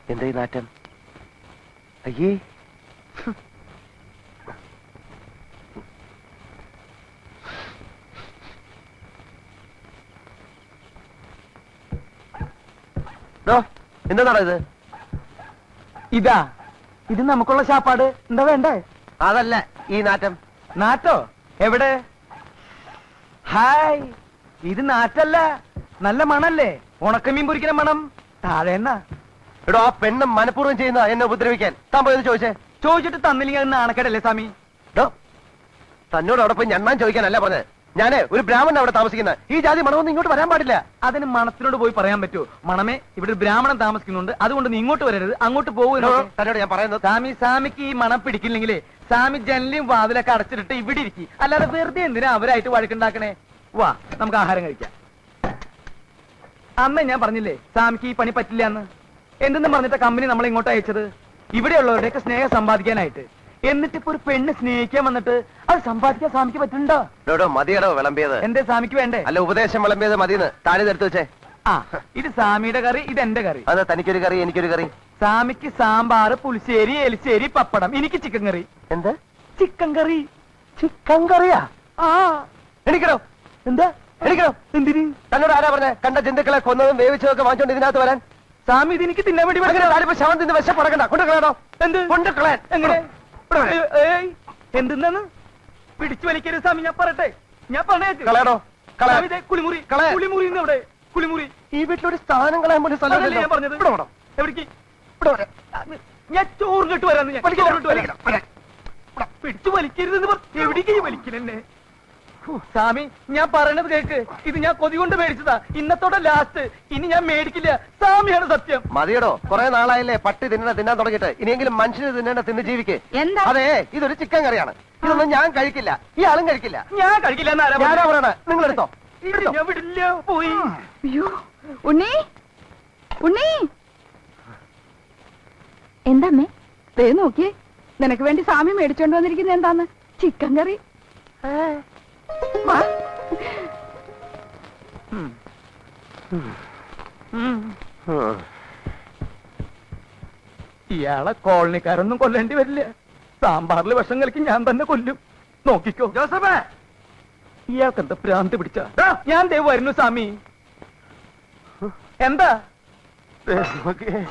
എന്താ ഈ നാറ്റം അയ്യേ ദോ, എന്താടാ ഇത് ഇതാ ഇത് നമുക്കുള്ള ശാപ്പാട് എന്താ വേണ്ടേ അതല്ല ഈ നാറ്റം നാറ്റോ എവിടെ ഹായ് ഇത് നാറ്റല്ല നല്ല മണല്ലേ ഉണക്കമീൻ പൊരിക്കുന്ന മണം താഴെ എന്നാ എടോ ആ പെണ്ണ് മനഃപൂർവ്വം ചെയ്യുന്ന എന്നെ ഉപദ്രവിക്കാൻ താൻ പോയത് ചോദിച്ചേ ചോദിച്ചിട്ട് തന്നില്ലെങ്കിൽ അത് നാണക്കേടല്ലേ സ്വാമി ഡോ തന്നോട് അവിടെ പോയി ഞണ്ണാൻ ചോദിക്കാനല്ല പറഞ്ഞത് ഞാനേ ഒരു ബ്രാഹ്മണൻ അവിടെ താമസിക്കുന്ന ഈ ജാതി മണമൊന്നും ഇങ്ങോട്ട് വരാൻ പാടില്ല അതിന് മണത്തിനോട് പോയി പറയാൻ പറ്റുമോ മണമേ ഇവിടെ ഒരു ബ്രാഹ്മണൻ താമസിക്കുന്നുണ്ട് അതുകൊണ്ട് നീ ഇങ്ങോട്ട് വരരുത് അങ്ങോട്ട് എടോ, പോകുന്നു തന്നോട് ഞാൻ പറയുന്നത് സ്വാമി സ്വാമിക്ക് ഈ മണം പിടിക്കില്ലെങ്കിലേ സ്വാമി ജനലും വാതിലൊക്കെ അടച്ചിട്ടിട്ട് ഇവിടെ ഇരിക്കും അല്ലാതെ വെറുതെ എന്തിനാ അവരായിട്ട് വഴക്കുണ്ടാക്കണേ വാ നമുക്ക് ആഹാരം കഴിക്കാം അമ്മ ഞാൻ പറഞ്ഞില്ലേ സ്വാമിക്ക് ഈ പണി പറ്റില്ല എന്ന് എന്തെന്ന് പറഞ്ഞിട്ട് കമ്പനി നമ്മളെ ഇങ്ങോട്ട് അയച്ചത് ഇവിടെയുള്ളവരുടെയൊക്കെ സ്നേഹം സമ്പാദിക്കാനായിട്ട് എന്നിട്ട് ഇപ്പൊ ഒരു പെണ്ണ് സ്നേഹിക്കാൻ വന്നിട്ട് അത് സമ്പാദിക്കാൻ സ്വാമിക്ക് പറ്റുന്നുണ്ടോ എടോ മതിയടോ വിളമ്പിയത് എന്തേ സ്വാമിക്ക് വേണ്ടേ അല്ല ഉപദേശം വിളമ്പിയത് മതിയെന്ന് താഴെ എടുത്തു വെച്ചേ ആ ഇത് സ്വാമിയുടെ കറി ഇത് എന്റെ കറി അത് തനിക്കൊരു കറി എനിക്കൊരു കറി സ്വാമിക്ക് സാമ്പാറ് പുളിശ്ശേരി എലിശ്ശേരി പപ്പടം എനിക്ക് ചിക്കൻ കറി എന്ത് ചിക്കൻ കറി ചിക്കൻ കറിയാ ആ എണിക്കണോ എന്താ എണിക്കണോ എന്തിന് തന്നോട് ആരാ പറഞ്ഞേ കണ്ട ജന്തുക്കളെ കൊന്നതും വേവിച്ചതും ഒക്കെ വാങ്ങിച്ചോണ്ട് ഇതിനകത്ത് വരാൻ സ്വാമി ഇത് എനിക്ക് തിന്നാൻ വേണ്ടി അങ്ങനെ ആരിപ്പോ ശവം തിന്ന് വിശപ്പടക്കണ്ട കൊണ്ടുകളയാണോ എന്ത് കൊണ്ടുകളയാൻ എങ്ങനെ ഇവിടെ വരെ. ഏയ് എന്തെന്നാണ് പിടിച്ചു വലിക്കരുത് സ്വാമി ഞാൻ പറയട്ടെ ഞാൻ പറഞ്ഞേക്ക് കളയണോ കളയാൻ സ്വാമി, ദേ കുളിമുറി കളയാൻ. കുളിമുറി അവിടെ കുളിമുറി ഈ വീട്ടിലൊരു സ്ഥാനം കളയാൻ പോലും സ്ഥലം അതല്ലേ ഞാൻ പറഞ്ഞത് ഇവിടെ വേണം എവിടേക്ക് ഇവിടെ വരെ. ഞാൻ ചോറ് കെട്ട് വരാന്ന് ഞാൻ വലിക്കണം, ചോറ് കെട്ട് വരാം. വലിക്കണം, വരെ. പിടിച്ചു വലിക്കരുതെന്ന് പറഞ്ഞു എവിടേക്ക് ഈ വലിക്കലെന്നെ സ്വാമി ഞാൻ പറയണത് കേക്ക് ഇത് ഞാൻ കൊതി കൊണ്ട് മേടിച്ചതാ ഇന്നത്തോടെ ലാസ്റ്റ് ഇനി ഞാൻ മേടിക്കില്ല സ്വാമിയാണ് സത്യം മതിയടോ കുറെ നാളായില്ലേ പട്ടി തിന്നണ തിന്നാൻ തുടങ്ങിയിട്ട് ഇനിയെങ്കിലും മനുഷ്യന് തിന്നണ തിന്ന് ജീവിക്ക് എന്താ അതെ ഇതൊരു ചിക്കൻ കറിയാണ് ഇതൊന്നും ഞാൻ കഴിക്കില്ല ഈ ആളും കഴിക്കില്ല ഞാൻ കഴിക്കില്ല എന്നാരാ ഞാനാ പറഞ്ഞത്? പറയണ നിങ്ങൾ എടുത്തോ ഇത് ഞാൻ വിടില്ല പോയി അയ്യോ ഉണ്ണി ഉണ്ണി എന്താമ്മേ ദേ നോക്കിയേ നിനക്ക് വേണ്ടി സ്വാമി മേടിച്ചോണ്ട് വന്നിരിക്കുന്നത് എന്താന്ന് ചിക്കൻ കറി വാ. ഉം. ഉം. ഉം. ഉം. ഇയാളെ കോളനിക്കാരൊന്നും കൊല്ലേണ്ടി വരില്ല സാമ്പാറിൽ വിഷം കലക്കി ഞാൻ തന്നെ കൊല്ലും നോക്കിക്കോ ജോസഫേ ഇയാൾക്ക് എന്താ ഭ്രാന്ത് പിടിച്ച ഞാൻ ദേ വരുന്നു സ്വാമി എന്താ ദേ, നോക്കിയേ.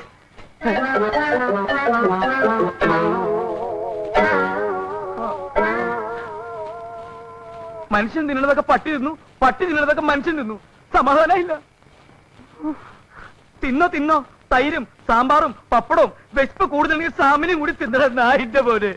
മനുഷ്യൻ തിന്നണതൊക്കെ പട്ടി തിന്നു പട്ടി തിന്നണതൊക്കെ മനുഷ്യൻ തിന്നു സമാധാനമില്ല തിന്നോ തിന്നോ തൈരും സാമ്പാറും പപ്പടവും വിശപ്പ് കൂടുതലെങ്കിൽ സാമിനും കൂടി തിന്നണ നായിന്റെ പോലെ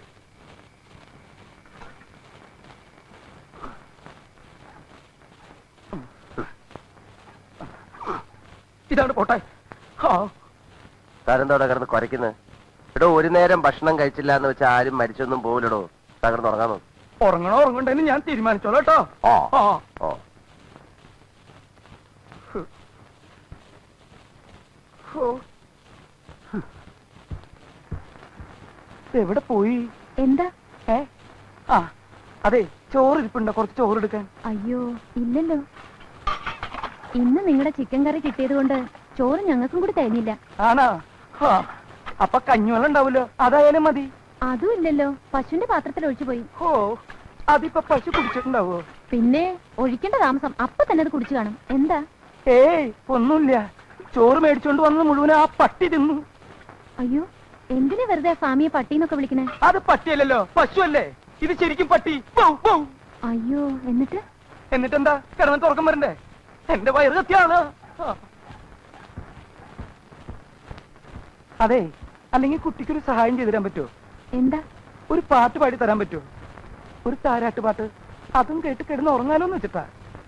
ഇതാണ് പോട്ടെ ആ താരെന്തോടെ കിടന്ന് കുരയ്ക്കുന്നത് എടോ ഒരു നേരം ഭക്ഷണം കഴിച്ചില്ല എന്ന് വെച്ചാൽ ആരും മരിച്ചൊന്നും പോവില്ലടോ തകർന്ന് ഉറങ്ങാമോ ഉറങ്ങണോ ഉറങ്ങണ്ടെന്ന് ഞാൻ തീരുമാനിച്ചോളൂ കേട്ടോ ആ ആ ഓ ഓ. എവിടെ പോയി എന്താ ഏ ആ അതെ ചോറ് ഇരിപ്പുണ്ടോ കുറച്ച് ചോറ് എടുക്കാൻ അയ്യോ ഇല്ലല്ലോ ഇന്ന് നിങ്ങളുടെ ചിക്കൻ കറി കിട്ടിയത് കൊണ്ട് ചോറ് ഞങ്ങൾക്കും കൂടി തരുന്നില്ല ആണോ ആ അപ്പൊ കഞ്ഞിവെള്ളം ഉണ്ടാവുമല്ലോ അതായാലും മതി അതും ഇല്ലല്ലോ പശുവിന്റെ പാത്രത്തിൽ ഒഴിച്ചു പോയി ഓ അതിപ്പോ പശു കുടിച്ചിട്ടുണ്ടാവോ പിന്നെ ഒഴിക്കേണ്ട താമസം അപ്പൊ തന്നെ അത് കുടിച്ചു കാണും എന്താ ഏയ് ഒന്നുമില്ല ചോറ് മേടിച്ചോണ്ട് വന്നത് മുഴുവൻ ആ പട്ടി തിന്നു അയ്യോ എന്തിനാ വെറുതെ ആ സ്വാമിയെ പട്ടീന്നൊക്കെ വിളിക്കണേ അത് പട്ടിയല്ലല്ലോ പശു അല്ലേ ഇത് ശരിക്കും പട്ടി പൗ, പൗ. അയ്യോ എന്നിട്ട് എന്നിട്ടെന്താ കിടന്നിട്ട് ഉറക്കം വരണ്ടേ എന്റെ വയറ് കത്തിയാണ് ആ. അതെ അല്ലെങ്കിൽ കുട്ടിക്കൊരു സഹായം ചെയ്തു തരാൻ പറ്റുമോ എന്താ ഒരു പാട്ട് പാടി തരാൻ പറ്റുമോ ഒരു താരാട്ട് പാട്ട് അതും കേട്ട് കിടന്ന് ഉറങ്ങാലോന്ന് വെച്ചിട്ടാ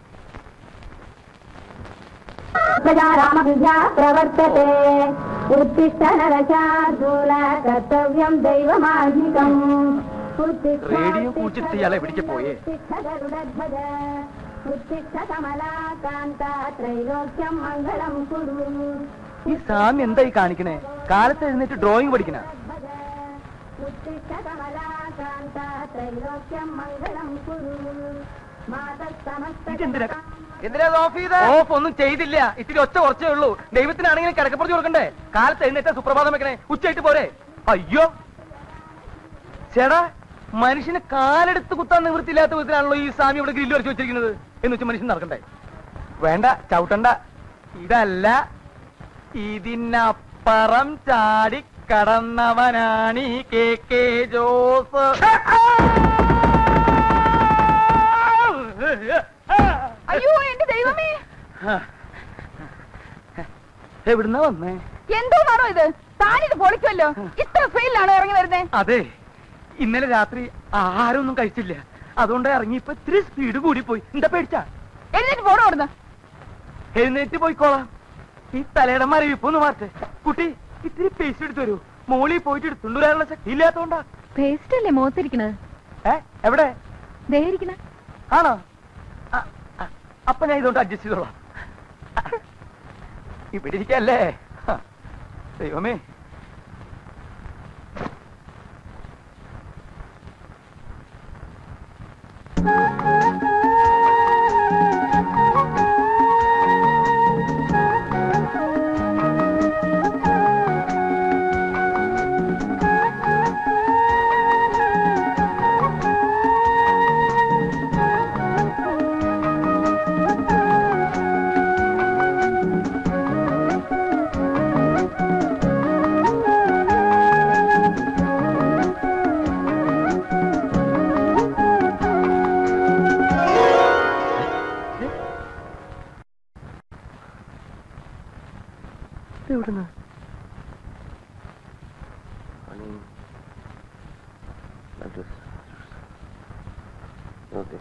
प्रजारामविद्या प्रवर्तते उत्तिष्ठ नरशार्दूल कर्तव्यं दैवमाधिकम् റേഡിയോ കുടിച്ചിട്ട് ഇയാളെ എവിടേക്ക് പോയേ उत्तिष्ठगरुडध्वज उत्तिष्ठ कमलाकान्ता त्रैलोक्यं मङ्गलं कुरु ഈ സ്വാമി എന്തായി കാണിക്കണേ കാലത്ത് എഴുന്നേറ്റ് ഡ്രോയിങ് പഠിക്കണ ध्वज उत्तिष्ठ कमलाकान्ता त्रैलोक्यं मङ्गलं कुरु ഇതെന്തിനാ? എന്തിനാ ഇത് ഓഫ് ചെയ്തേ ഓഫ് ഒന്നും ചെയ്തില്ല ഇത്തിരി ഒച്ച കുറച്ചേ ഉള്ളൂ ദൈവത്തിനാണെങ്കിലും കിടക്കപ്പുറത്ത് കൊടുക്കണ്ടേ കാലത്ത് എഴുന്നേറ്റ സുപ്രഭാതം വെക്കണേ ഉച്ചയായിട്ട് പോരെ അയ്യോ ചേടാ മനുഷ്യന് കാലെടുത്ത് കുത്താൻ നിവൃത്തിയില്ലാത്ത വിധത്തിലാണല്ലോ ഈ സ്വാമി ഇവിടെ ഗ്രില്ല് വരച്ച് വെച്ചിരിക്കുന്നത് എന്ന് വെച്ച് മനുഷ്യൻ നടക്കണ്ടേ വേണ്ട ചവിട്ടണ്ട ഇതല്ല ഇതിനപ്പുറം ചാടി കടന്നവനാണ് ഈ കെ കെ ജോസ് അയ്യോ എന്റെ ദൈവമേ എവിടുന്നാ വന്നേ എന്തോന്നാണോ ഇത് താനിത് പൊളിക്കുമല്ലോ ഇത്ര സ്പീഡിലാണോ ഇറങ്ങി വരുന്നേ അതെ ഇന്നലെ രാത്രി ആഹാരമൊന്നും കഴിച്ചില്ല അതുകൊണ്ട് ഇറങ്ങിയപ്പോ ഇത്തിരി സ്പീഡ് കൂടിപ്പോയി എന്താ പേടിച്ചാ എഴുന്നേറ്റ് പോണോ അവിടുന്ന് എഴുന്നേറ്റ് പോയിക്കോളാം ഈ തലയുടെ മരവിപ്പ് ഒന്ന് മാറ്റേ കുട്ടി ഇത്തിരി പേസ്റ്റ് എടുത്തു വരൂ മോളിൽ പോയിട്ട് എടുത്തുകൊണ്ട് വരാനുള്ള ശക്തി ഇല്ലാത്തോണ്ടാ പേസ്റ്റ് അല്ലേ മുഖത്തിരിക്കണത് ഏ എവിടെ ദേ ഇരിക്കണ ആണോ ആ, ആ, അപ്പൊ ഞാൻ ഇതുകൊണ്ട് അഡ്ജസ്റ്റ് ചെയ്തോളാം ഇവിടെ ഇരിക്കല്ലേ ഹ, ദൈവമേ എവിടുന്ന് ഓക്കെ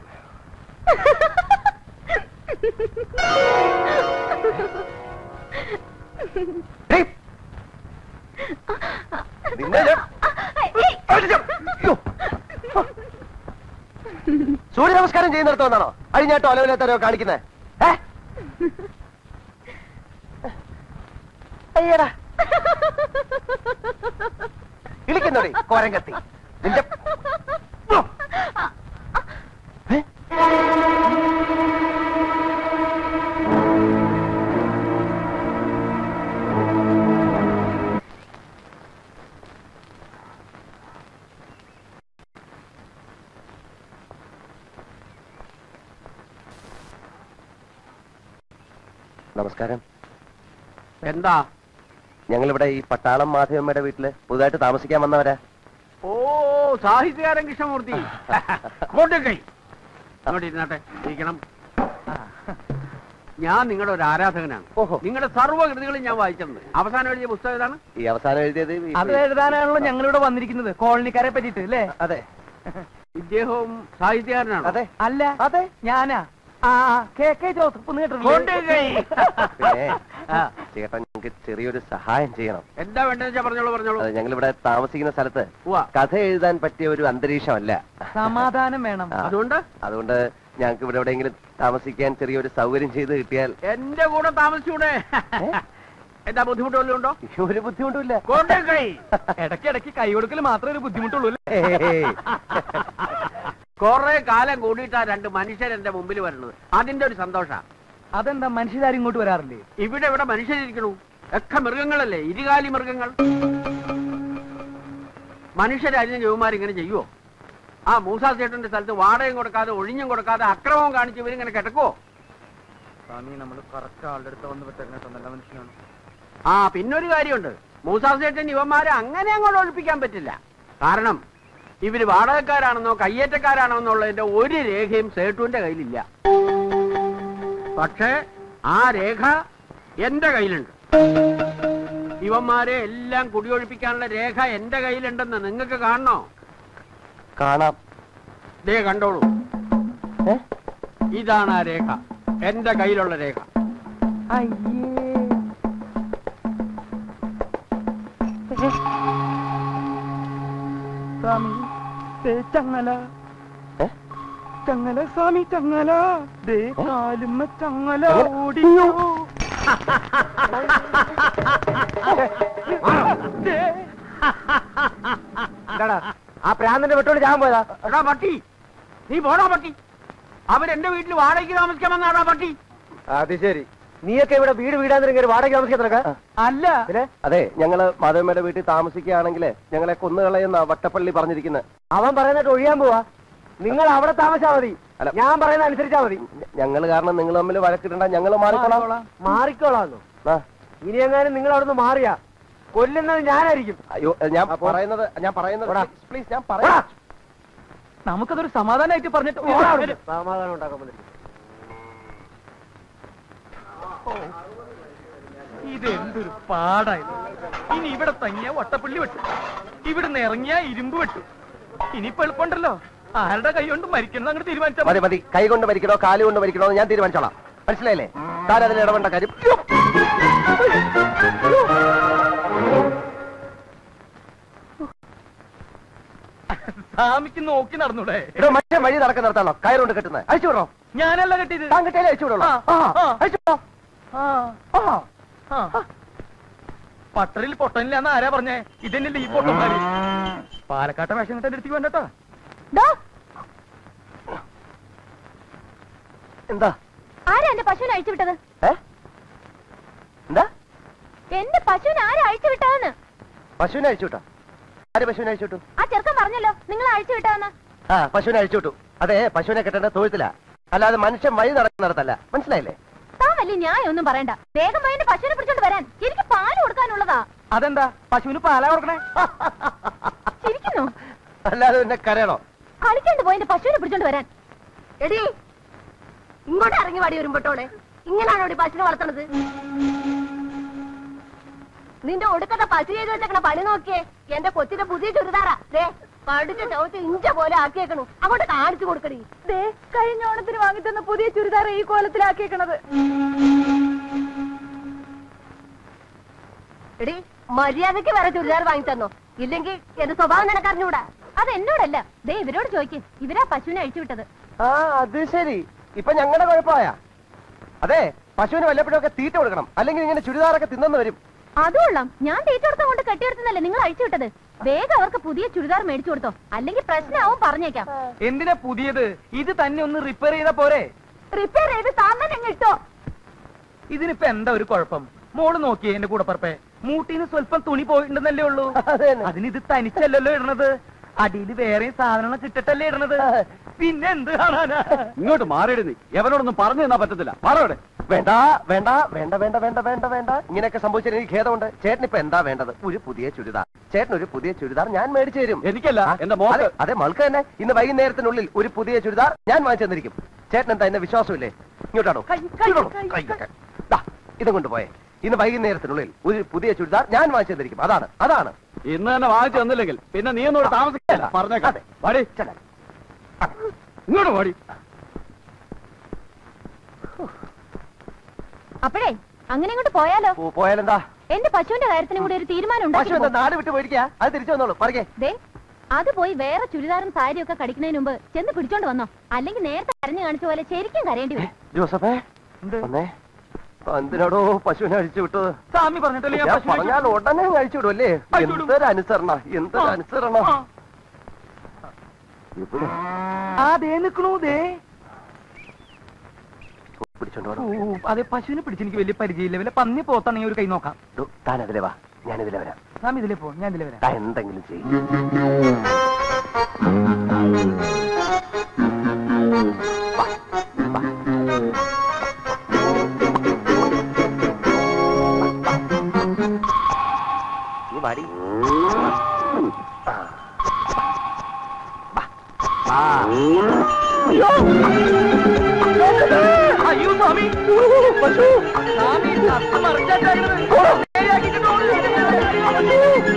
നിന്നെ ഞാൻ- അയ്യോ. സൂര്യ നമസ്കാരം ചെയ്യുന്നിടത്ത് വന്നാണോ അഴിഞ്ഞാട്ടോ അലവില്ലാത്തരോ കാണിക്കുന്നത് ഏ അയ്യടാ ഇളിക്കുന്നോടി കോരങ്കത്തി നിന്റെ ഏ? നമസ്കാരം എന്താ ഞങ്ങളിവിടെ ഈ പട്ടാളം മാധവമ്മയുടെ വീട്ടില് പുതുതായിട്ട് താമസിക്കാൻ വന്നവരാ ഓ സാഹിത്യകാരൻ കൃഷ്ണമൂർത്തി കൊണ്ടുകൈ അങ്ങോട്ട് ഇരുന്നാട്ടെ ഇരിക്കണം ഞാൻ നിങ്ങളുടെ ഒരു ആരാധകനാണ് ഓഹോ. നിങ്ങളുടെ സർവ്വകൃതികളും ഞാൻ വായിച്ചിട്ടുണ്ട് അവസാനം എഴുതിയ പുസ്തകം ഏതാണ് ഈ അവസാനം എഴുതിയത് ഈ- അത് എഴുതാനാണല്ലോ ഞങ്ങളിവിടെ വന്നിരിക്കുന്നത് കോളനിക്കാരെ പറ്റിട്ട് അല്ലേ അതെ ഇദ്ദേഹവും സാഹിത്യകാരനാണ് അതെ അല്ല അതെ ഞാനാ ആ കെ കെ ജോസഫ് എന്ന് കേട്ടിട്ടില്ലേ? കൊണ്ടുകൈ പിന്നെ ആ. ചേട്ടൻ ഞങ്ങൾക്ക് ചെറിയൊരു സഹായം ചെയ്യണം എന്താ വേണ്ടതെന്ന് വെച്ചാ പറഞ്ഞോളൂ പറഞ്ഞോളൂ അത് ഞങ്ങളിവിടെ താമസിക്കുന്ന സ്ഥലത്ത് ഉവ്വ. കഥ എഴുതാൻ പറ്റിയ ഒരു അന്തരീക്ഷമല്ല സമാധാനം വേണം ആ. അതുകൊണ്ട് അതുകൊണ്ട് ഞങ്ങൾക്ക് ഇവിടെ എവിടെയെങ്കിലും താമസിക്കാൻ ചെറിയൊരു സൗകര്യം ചെയ്ത് കിട്ടിയാൽ എന്റെ കൂടെ താമസിച്ചൂടെ എന്താ ബുദ്ധിമുട്ട് വല്ലതും ഉണ്ടോ ഒരു ബുദ്ധിമുട്ടുമില്ല കൊണ്ടുകൈ ഇടയ്ക്ക് ഇടയ്ക്ക് കൈ കൊടുക്കൽ മാത്രമേ ഒരു ബുദ്ധിമുട്ടുള്ളൂ അല്ലേ ഏയ്. കൊറേ കാലം കൂടിയിട്ടാ രണ്ട് മനുഷ്യർ എന്റെ മുമ്പിൽ വരുന്നത് അതിന്റെ ഒരു സന്തോഷ അതെന്താ മനുഷ്യരാരും ഇങ്ങോട്ട് വരാറില്ലേ ഇവിടെ ഇവിടെ മനുഷ്യരിക്കണു ഒക്കെ മൃഗങ്ങളല്ലേ ഇരുകാലി മൃഗങ്ങൾ മനുഷ്യരരിഞ്ഞ ജോമാർ ഇങ്ങനെ ചെയ്യുവോ ആ മൂസാ ചേട്ടന്റെ സ്ഥലത്ത് വാടകയും കൊടുക്കാതെ ഒഴിഞ്ഞും കൊടുക്കാതെ അക്രമവും കാണിച്ച് ഇവരിങ്ങനെ കിടക്കുവോ സ്വാമി നമ്മൾ കറക്റ്റ് ആളുടെ അടുത്ത് വന്ന് വിട്ടേക്കണ നല്ല മനുഷ്യനാണ് ആ പിന്നൊരു കാര്യമുണ്ട് മൂസാ ചേട്ടൻ ഇവന്മാരെ അങ്ങനെ അങ്ങോട്ട് ഒഴിപ്പിക്കാൻ പറ്റില്ല കാരണം ഇവര് വാടകക്കാരാണെന്നോ കയ്യേറ്റക്കാരാണോ എന്നുള്ളതിന്റെ ഒരു രേഖയും സേട്ടുവിന്റെ കയ്യിലില്ല പക്ഷേ ആ രേഖ എന്റെ കയ്യിലുണ്ട് ഇവന്മാരെ എല്ലാം കുടിയൊഴിപ്പിക്കാനുള്ള രേഖ എന്റെ കയ്യിലുണ്ടെന്ന് നിങ്ങൾക്ക് കാണണോ കാണാം ദേ കണ്ടോളൂ ഏ? ഇതാണ് ആ രേഖ എന്റെ കയ്യിലുള്ള രേഖ അയ്യേ സ്വാമി ദേ ചങ്ങല ഏ? ചങ്ങല സ്വാമി ചങ്ങല ദേ കാലുമ്മ ചങ്ങല ചങ്ങല? ഓടിയോ ദേ. എന്താടാ ആ പ്രാന്തന്റെ വെട്ടോട് ഞാൻ പോയതാ എടാ പട്ടി നീ പോടാ പട്ടി അവരെന്റെ വീട്ടിൽ വാടകയ്ക്ക് താമസിക്കാമെന്നാടാ പട്ടി അത് ശരി നീയൊക്കെ ഇവിടെ വീട് വീടാന്നിരിക്കും വാടക താമസിക്കുന്നൊക്കെ അല്ല അതെ ഞങ്ങള് മാധവമ്മയുടെ വീട്ടിൽ താമസിക്കുകയാണെങ്കിൽ ഞങ്ങളെ കൊന്നുകളയുന്ന വട്ടപ്പള്ളി പറഞ്ഞിരിക്കുന്നത് അവൻ പറയുന്നിട്ട് ഒഴിയാൻ പോവാ നിങ്ങൾ അവിടെ താമസിച്ചാ മതി അല്ല. ഞാൻ പറയുന്ന അനുസരിച്ചാ മതി ഞങ്ങൾ കാരണം നിങ്ങൾ തമ്മിൽ വഴക്കിടണ്ട ഞങ്ങൾ മാറിക്കോളാം മാറിക്കോളാന്നു ആ. ഇനി എങ്ങാനും നിങ്ങൾ അവിടുന്ന് മാറിയാ കൊല്ലുന്നത് ഞാനായിരിക്കും അയ്യോ ഞാൻ അപ്പോ- പറയുന്നത് ഞാൻ പറയുന്നത് പോടാ. പ്ലീസ് ഞാൻ പറയാം നമുക്കതൊരു സമാധാനമായിട്ട് പറഞ്ഞിട്ട് സമാധാനം ഉണ്ടാക്കാൻ പറ്റില്ല ഇത് എന്തൊരു പാടായത് ഇനി ഇവിടെ തങ്ങിയ വട്ടപ്പള്ളി വെട്ടു ഇവിടുന്ന് ഇറങ്ങിയ ഇരുമ്പ് വെട്ടു ഇനിയിപ്പോ എളുപ്പമുണ്ടല്ലോ ആരുടെ കൈ കൊണ്ട് മരിക്കണം അങ്ങോട്ട് തീരുമാനിച്ചാൽ മതി മതി കൈ കൊണ്ട് മരിക്കണോ കാല് കൊണ്ട് മരിക്കണോ എന്ന് ഞാൻ തീരുമാനിച്ചോളാം മനസ്സിലായില്ലേ താൻ അതിൽ ഇടപെടേണ്ട കാര്യം സ്വാമിക്ക് നോക്കി നടന്നൂടെ ഇവിടെ മറ്റേ വഴി നടക്കാൻ നിർത്താണോ കയറുകൊണ്ട് കെട്ടുന്നത് അഴിച്ചു വിടണോ ഞാനല്ല കെട്ടിയത് താൻ കെട്ടിയാലേ അഴിച്ചു വിടണോ ആ, ആ. അഴിച്ചു വിടണോ ആ, ആ. പട്ടറിൽ പൊട്ടനില്ലാന്ന് ആരാ പറഞ്ഞേ ഇതന്നെയല്ലേ ഈ പൊട്ടന്മാര് പാലക്കാട്ടെ വേഷം കിട്ടാൻ എടുത്തേക്ക് വേണ്ടട്ടോ ദോ, എന്താ ആരാ എന്റെ പശുവിനെ അഴിച്ചു വിട്ടത് ഏ എന്താ എന്റെ പശുവിനെ ആരാ അഴിച്ചു വിട്ടതെന്ന് പശുവിനെ അഴിച്ചു വിട്ടോ ആര് പശുവിനെ അഴിച്ചു വിട്ടു ആ ചെറുക്കൻ പറഞ്ഞല്ലോ നിങ്ങൾ അഴിച്ചു വിട്ടതെന്ന് ആ പശുവിനെ അഴിച്ചു വിട്ടു അതെ പശുവിനെ കെട്ടേണ്ട തൊഴുത്തില്ല അല്ലാതെ മനുഷ്യൻ വഴി നടക്കുന്നിടത്തല്ല മനസ്സിലായില്ലേ താൻ വലിയ ന്യായം ഒന്നും പറയണ്ട വേഗം പോയി എന്റെ പശുവിനെ പിടിച്ചോണ്ട് വരാൻ എനിക്ക് പാല് കൊടുക്കാനുള്ളതാ അതെന്താ പശുവിന് പാലാ കൊടുക്കണേ ചിരിക്കുന്നു അല്ലാതെ പിന്നെ കരയണോ കളിക്കാണ്ട് പോയി എന്റെ പശുവിനെ പിടിച്ചോണ്ട് വരാൻ എടി ഇങ്ങോട്ട് ഇറങ്ങി വാടി വരുമ്പോട്ടോടെ ഇങ്ങനാണോ ഈ പശുവിനെ വളർത്തണത് നിന്റെ ഒടുക്കത്തെ പശു ചെയ്ത് വെച്ചേക്കണ പണി നോക്കിയേ എന്റെ കൊച്ചിന്റെ പുതിയ ചുരിദാറാ ദേ കടിച്ച ചവിട്ട് ഇഞ്ച പോലെ ആക്കിയേക്കണു അങ്ങോട്ട് കാണിച്ചു കൊടുക്കടി ദേ കഴിഞ്ഞ ഓണത്തിന് വാങ്ങിത്തന്ന പുതിയ ചുരിദാർ ഈ കോലത്തിലാക്കിയേക്കണത് എടി മര്യാദക്ക് വേറെ ചുരിദാർ വാങ്ങി തന്നോ ഇല്ലെങ്കിൽ എന്റെ സ്വഭാവം നിനക്കറിഞ്ഞൂടാ അത് എന്നോടല്ല ദേ ഇവരോട് ചോദിക്ക് ഇവരാ പശുവിനെ അഴിച്ചു വിട്ടത് ആ അത് ശരി ഇപ്പൊ ഞങ്ങളുടെ കുഴപ്പമായ അതെ പശുവിന് വല്ലപ്പോഴൊക്കെ തീറ്റ കൊടുക്കണം അല്ലെങ്കിൽ ഇങ്ങനെ ചുരിദാറൊക്കെ തിന്നെന്ന് വരും അതുകൊള്ളാം ഞാൻ തീറ്റ കൊടുത്ത കൊണ്ട് കെട്ടിയെടുത്തല്ലേ നിങ്ങൾ അഴിച്ചു വിട്ടത് വേഗം അവർക്ക് പുതിയ ചുരിദാർ മേടിച്ചു കൊടുത്തോ അല്ലെങ്കിൽ പ്രശ്നമാവും പറഞ്ഞേക്കാം എന്തിനാ പുതിയത് ഇത് തന്നെ ഒന്ന് റിപ്പയർ ചെയ്താ പോരെ റിപ്പയർ ചെയ്ത് താൻ തന്നെ അങ്ങ് ഇട്ടോ ഇതിനിപ്പോ എന്താ ഒരു കുഴപ്പം മോള് നോക്കിയേ എന്റെ കൂടപ്പറപ്പെ മൂട്ടീന്ന് സ്വല്പം തുണി പോയിട്ടുണ്ടെന്നല്ലേ ഉള്ളൂ അത് തന്നെ. അതിന് ഇത് തനിച്ചല്ലല്ലോ ഇടണത് അടിയിൽ വേറെ സാധനങ്ങൾ കിട്ടട്ടല്ലേ ഇടണത് പിന്നെ എന്ത് കാണാനാ ഇങ്ങോട്ട് മാറിയിടുന്നേ എവനോടൊന്നും പറഞ്ഞു തന്നാ പറ്റത്തില്ല മാറവിടെ വേണ്ട വേണ്ട വേണ്ട വേണ്ട വേണ്ട വേണ്ട വേണ്ട ഇങ്ങനെയൊക്കെ സംഭവിച്ചാൽ എനിക്ക് ഖേദമുണ്ട് ചേട്ടൻ ഇപ്പൊ എന്താ വേണ്ടത് ഒരു പുതിയ ചുരിദാർ ചേട്ടൻ ഒരു പുതിയ ചുരിദാർ ഞാൻ മേടിച്ചു തരും എനിക്കല്ല ആ, എന്റെ മോക്ക് അതെ, അതെ മൾക്ക് തന്നെ ഇന്ന് വൈകുന്നേരത്തിനുള്ളിൽ ഒരു പുതിയ ചുരിദാർ ഞാൻ വാങ്ങിച്ചു തന്നിരിക്കും ചേട്ടൻ എന്താ എന്നെ വിശ്വാസമില്ലേ ഇങ്ങോട്ടാണോ ഇങ്ങോട്ടോ? കൈ, കൈ. ദാ, ഇതും കൊണ്ടുപോയേ ഇന്ന് വൈകുന്നേരത്തിനുള്ളിൽ ഒരു പുതിയ ചുരിദാർ ഞാൻ വാങ്ങിച്ചു തന്നിരിക്കും അതാണ് അതാണ് ഇന്ന് തന്നെ വാങ്ങിച്ചു തന്നില്ലെങ്കിൽ പിന്നെ നീ ഒന്നോട് താമസിക്കില്ല പറഞ്ഞേക്കാം അതെ. വാടി ചെല്ലാൻ. ഇങ്ങോട്ട് വാടി അപ്പോഴേ അങ്ങനെ ഇങ്ങോട്ട് പോയാലോ പോ- പോയാലെന്താ എന്റെ പശുവിന്റെ കാര്യത്തിനും കൂടി ഒരു തീരുമാനം പശു എന്താ ഉണ്ടാക്കി നാട് വിട്ട് പോയിരിക്കാ അത് തിരിച്ചു വന്നോളൂ പറയേ ദേ അത് പോയി വേറെ ചുരിദാറും സാരിയും ഒക്കെ കടിക്കുന്നതിന് മുമ്പ് ചെന്ന് പിടിച്ചോണ്ട് വന്നോ അല്ലെങ്കിൽ നേരത്തെ കരഞ്ഞു കാണിച്ച പോലെ ശരിക്കും കരയേണ്ടി വരും ജോസഫേ എന്ത്? വന്നേ എന്തിനാടോ പശുവിനെ അഴിച്ചു വിട്ടത് സ്വാമി പറഞ്ഞിട്ടല്ലേ ഞാൻ ഞാൻ പശുവിനെ പറഞ്ഞാൽ ഉടനെ അഴിച്ചു വിടുമല്ലേ അഴിച്ചു വിടും. എന്തൊരു അനുസരണ എന്തൊരു ആ. അനുസരണ ആ. ഇവിടെ ആ ദേ നിക്കണു ദേ പിടിച്ചോണ്ട് ഓ, വേണം അതെ പശുവിനെ പിടിച്ച് എനിക്ക് വലിയ പരിചയമില്ല വല്ല പന്നി പോത്താണെങ്കിൽ ഒരു കൈ നോക്കാം താൻ അതിലെ വാ ഞാൻ ഇതിലെ വരാം സ്വാമി ഇതിലേ പോ ഞാൻ ഇതിലേ വരാം താൻ എന്തെങ്കിലും ചെയ്യും നീ വാടി ആ. വാ. വാ. അയ്യോ സ്വാമി പശു സ്വാമി തത്ത് മറിച്ചാട്ടായിരുന്നത് നേരെയാക്കിയിട്ട് ഓടുന്നു.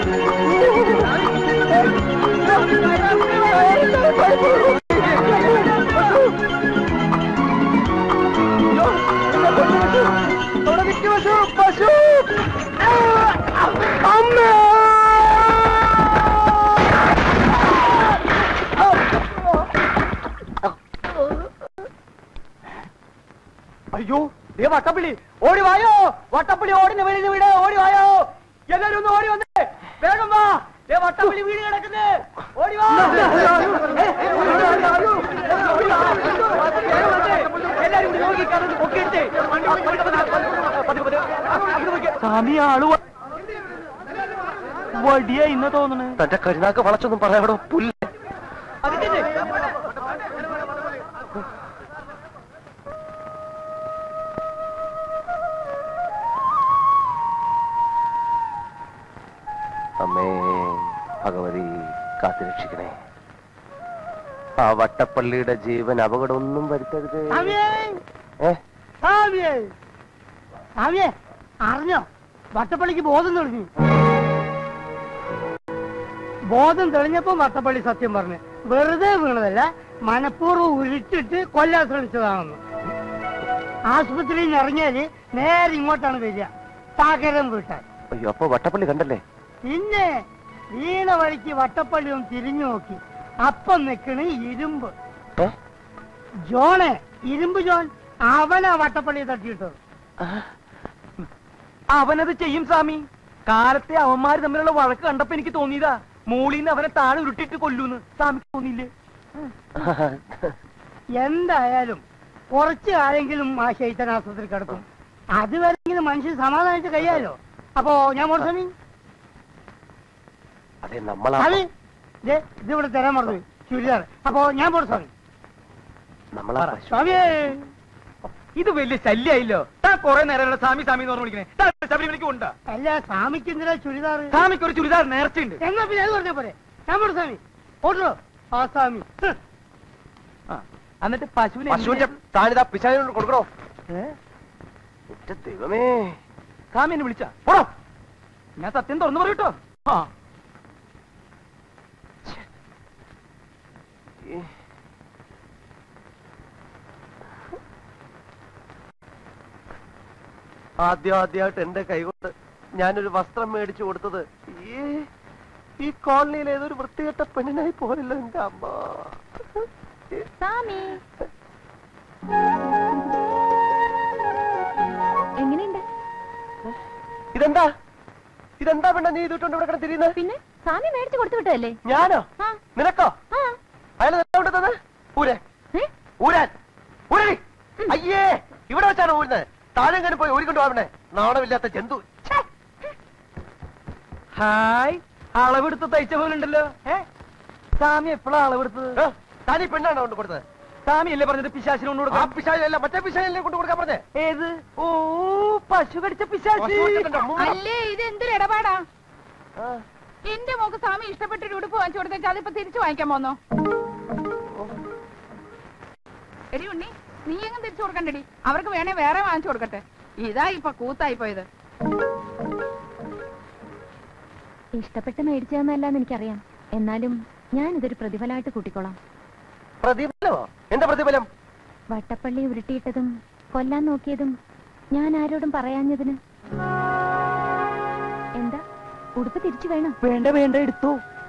അയ്യോ ദേ വട്ടപ്പിള്ളി ഓടി വായോ വട്ടപ്പിള്ളി ഓടിന് വെളിയിൽ വീട് ഓടി വായോ എല്ലാരും ഒന്ന് ഓടി വന്നേ വേഗം വാ ദേ വട്ടപ്പിള്ളി വീട് കിടക്കുന്നേ ഓടി വാ സ്വാമി ആള് വ- വടിയാ ഇന്ന തോന്നണേ തന്റെ കരുനാക്ക് വളച്ചൊന്നും പറയാടോ പുല്ല് അമ്മേ ഭഗവതി കാത്തുരക്ഷിക്കണേ ആ വട്ടപ്പള്ളിയുടെ ജീവൻ അപകടമൊന്നും വരുത്തരുത് ഏ ആവിയെ അറിഞ്ഞോ വട്ടപ്പള്ളിക്ക് ബോധം തെളിഞ്ഞു ബോധം തെളിഞ്ഞപ്പോ വട്ടപ്പള്ളി സത്യം പറഞ്ഞു വെറുതെ വീണതല്ല മനഃപൂർവ്വം ഉരുട്ടിട്ട് കൊല്ലാൻ ശ്രമിച്ചതാണെന്ന് ആശുപത്രിയിൽ നിന്ന് ഇറങ്ങിയാല് നേരെ ഇങ്ങോട്ടാണ് വരിക പകരം വീട്ടാൻ അയ്യോ അപ്പൊ വട്ടപ്പള്ളി കണ്ടല്ലേ പിന്നെ വീണ വഴിക്ക് വട്ടപ്പള്ളി ഒന്ന് തിരിഞ്ഞു നോക്കി അപ്പം നിക്കണ് ഇരുമ്പ് ഏ? ജോണെ ഇരുമ്പ് ജോൺ അവനാ വട്ടപ്പള്ളി തട്ടിയിട്ടത് അവനത് ചെയ്യും സ്വാമി കാലത്തെ അവന്മാര് തമ്മിലുള്ള വഴക്ക് കണ്ടപ്പോ എനിക്ക് തോന്നിയതാ മൂളിന്ന് അവനെ താഴെ ഉരുട്ടിട്ട് കൊല്ലൂന്ന് സ്വാമിക്ക് തോന്നിയില്ലേ എന്തായാലും കുറച്ച് ആരെങ്കിലും ആ ശൈത്തൻ ആസ്പത്രി കിടക്കും അതുവരെങ്കിലും മനുഷ്യൻ സമാധാനിച്ച് കഴിയാലോ അപ്പോ ഞാൻ മോർസമി അതെ നമ്മളാ അത് ദേ, ഇതിവിടെ തരാൻ മറന്നു ചുരിദാർ അപ്പോ ഞാൻ മോർസമി നമ്മളാ പശു. സ്വാമിയേ ഇത് വലിയ ശല്യായില്ലോ താ കൊറേ നേരമുള്ള സ്വാമി സ്വാമി എന്ന് പറഞ്ഞു വിളിക്കണേ താ ശബരിമലയ്ക്ക് കൊണ്ടാ അല്ല സ്വാമിക്ക് എന്തിനാ ചുരിദാർ സ്വാമിക്ക് ഒരു ചുരിദാർ നേർച്ചയുണ്ട് എന്നാ പിന്നെ അത് പറഞ്ഞ പോലെ ഞാൻ മോർസമി ഓട്ടോ ആ സ്വാമി ഹ്. ആ, എന്നിട്ട് പശുവിനെ പശുവിന്റെ താനിതാ പിശാചിനോട് കൊടുക്കണോ ഏ? എന്റെ ദൈവമേ സ്വാമി എന്നെ വിളിച്ച പോടോ ഞാൻ സത്യം തുറന്നു പറയൂട്ടോ ആ ഈ ആദ്യം ആദ്യമായിട്ട് എന്റെ കൈകൊണ്ട് ഞാനൊരു വസ്ത്രം മേടിച്ചു കൊടുത്തത് ഈ ഈ കോളനിയിൽ ഏതൊരു വൃത്തികെട്ട പെണ്ണിനായി പോരല്ലോ എന്റെ അമ്മ സ്വാമി എങ്ങനെയുണ്ട് ഇതെന്താ ഇതെന്താ പെണ്ണ നീ ഇതിട്ടുണ്ട് ഇവിടെ കിടന്ന് തിരിയുന്നത് പിന്നെ സ്വാമി മേടിച്ചു കൊടുത്തു വിട്ടതല്ലേ ഞാനോ ആ നിനക്കോ ആ അയാൾ കൊണ്ടത് ഊരെ ഏ? ഊരാൻ ഊരടി അയ്യേ ഇവിടെ വെച്ചാണ് ഊരുന്നത് താഴെ എങ്ങനെ പോയി ഊരിക്കൊണ്ട് പോവണേ നാണമില്ലാത്ത ജന്തു ഛേ. ഹായ് അളവെടുത്ത് തയ്ച്ച പോലുണ്ടല്ലോ ഏ സ്വാമി എപ്പോഴാ അളവെടുത്തത് ഏ, താൻ ഈ പെണ്ണാണ് കൊണ്ട് കൊടുത്തത് സ്വാമി അല്ലേ പറഞ്ഞത് പിശാശിനെ കൊണ്ട് ആ കൊടുക്കാം പിശാചല്ല മറ്റേ പിശാചല്ലേ കൊണ്ട് കൊടുക്കാൻ പറഞ്ഞേ ഏത് ഓ പശു കടിച്ച പിശാശി പശു കൊടുത്തിട്ടുണ്ടോ? മൂന്ന്. അല്ലേ ഇത് എന്തൊരു ഇടപാടാ ആ, എന്റെ മോക്ക് സ്വാമി ഇഷ്ടപ്പെട്ട ഒരു ഉടുപ്പ് വാങ്ങിച്ചു കൊടുത്തേച്ചാ അതിപ്പോ തിരിച്ചു വാങ്ങിക്കാൻ പോന്നോ എടി ഉണ്ണി നീ എങ്ങും തിരിച്ചു കൊടുക്കണ്ടടി അവർക്ക് വേണേ വേറെ വാങ്ങിച്ചു കൊടുക്കട്ടെ ഇതാ ഇപ്പൊ കൂത്തായി പോയത് ഇഷ്ടപ്പെട്ട് മേടിച്ചതെന്നല്ലാന്ന് എനിക്കറിയാം എന്നാലും ഞാൻ ഇതൊരു പ്രതിഫലമായിട്ട് കൂട്ടിക്കോളാം പ്രതിഫലമോ എന്താ പ്രതിഫലം വട്ടപ്പള്ളി ഉരുട്ടിയിട്ടതും കൊല്ലാൻ നോക്കിയതും ഞാൻ ആരോടും പറയാഞ്ഞതിന് എന്താ ഉടുപ്പ് തിരിച്ചു വേണം വേണ്ട വേണ്ട എടുത്തോ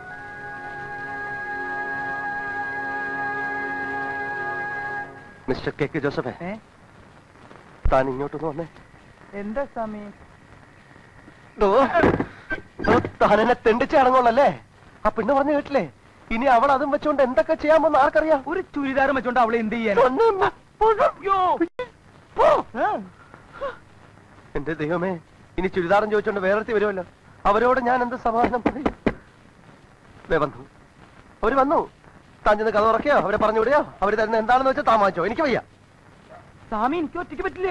മിസ്റ്റർ കെ കെ ജോസഫേ ഏ താൻ ഇങ്ങോട്ടൊന്ന് വന്നേ എന്താ സ്വാമി ദോ, ദോ, താൻ എന്നെ തെണ്ടിച്ച് അടങ്ങുള്ളല്ലേ ആ പെണ്ണ് പറഞ്ഞു കേട്ടില്ലേ ഇനി അവൾ അതും വെച്ചോണ്ട് എന്തൊക്കെ ചെയ്യാമെന്ന് ആർക്കറിയാം ഒരു ചുരിദാരം വെച്ചോണ്ട് അവളെ എന്ത് ചെയ്യാൻ ഒന്ന് പോ. എന്റെ ദൈവമേ ഇനി ചുരിദാറും ചോദിച്ചോണ്ട് വേറെത്തി വരുമല്ലോ അവരോട് ഞാൻ എന്ത് സമാധാനം പറയും ദേ വന്നു അവര് വന്നു താൻ ചെന്ന് കഥ ഉറക്കയോ അവരെ പറഞ്ഞു വിടുകയോ അവര് തരുന്ന എന്താണെന്ന് വെച്ചാൽ താൻ വാങ്ങിച്ചോ എനിക്ക് വയ്യ സ്വാമി എനിക്ക് ഒറ്റയ്ക്ക് പറ്റില്ല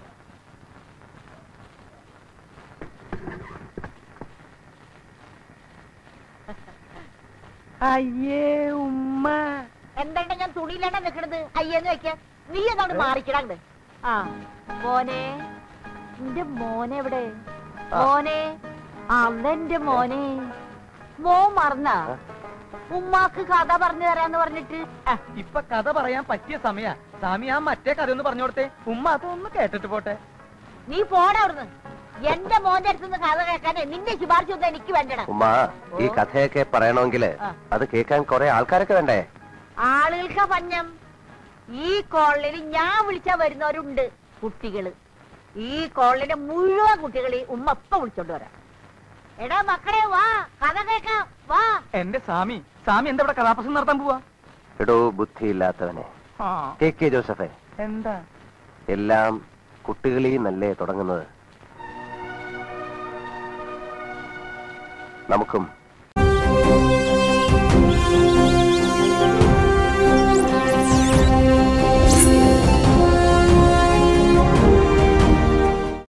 അയ്യേ ഉമ്മ എന്താണ്ട് ഞാൻ തുണിയിലാണ് നിൽക്കണത് അയ്യെന്ന് വെക്ക നീ എന്നാണ് മാറിക്കിടാണ്ട് ആ മോനെ എന്റെ മോനെ എവിടെ മോനെ അതെന്റെ മോനെ മോൻ മറന്ന ഉമ്മാക്ക് കഥ പറഞ്ഞു തരാന്ന് പറഞ്ഞിട്ട് ആ, ഇപ്പൊ കഥ പറയാൻ പറ്റിയ സമയ സ്വാമി ആ മറ്റേ കഥ ഒന്ന് പറഞ്ഞു കൊടുത്തേ ഉമ്മ അതൊന്ന് കേട്ടിട്ട് പോട്ടെ നീ പോടാ അവിടുന്ന് എന്റെ മോന്റെ അടുത്തുനിന്ന് കഥ കേൾക്കാനേ നിന്റെ ശുപാർശ ഒന്നും എനിക്ക് വേണ്ടടാ ഉമ്മ ഈ കഥയൊക്കെ പറയണമെങ്കിൽ ആ. അത് കേൾക്കാൻ കുറെ ആൾക്കാരൊക്കെ വേണ്ടേ ആളുകൾക്ക് പഞ്ഞം ഈ കോളനിയിൽ ഞാൻ വിളിച്ചാ വരുന്നവരുണ്ട് കുട്ടികള് ഈ കോളനിയിലെ മുഴുവൻ കുട്ടികളെ ഉമ്മ ഇപ്പൊ വിളിച്ചോണ്ട് വരാം എടാ മക്കളെ വാ കഥ കേക്കാം വാ എന്റെ സ്വാമി സ്വാമി എന്താ ഇവിടെ കഥാപ്രസംഗം നടത്താൻ പോവാ എടോ ബുദ്ധിയില്ലാത്തവനെ ആ കെ കെ ജോസഫേ എന്താ എല്ലാം കുട്ടികളിൽ നിന്നല്ലേ തുടങ്ങുന്നത് നമുക്കും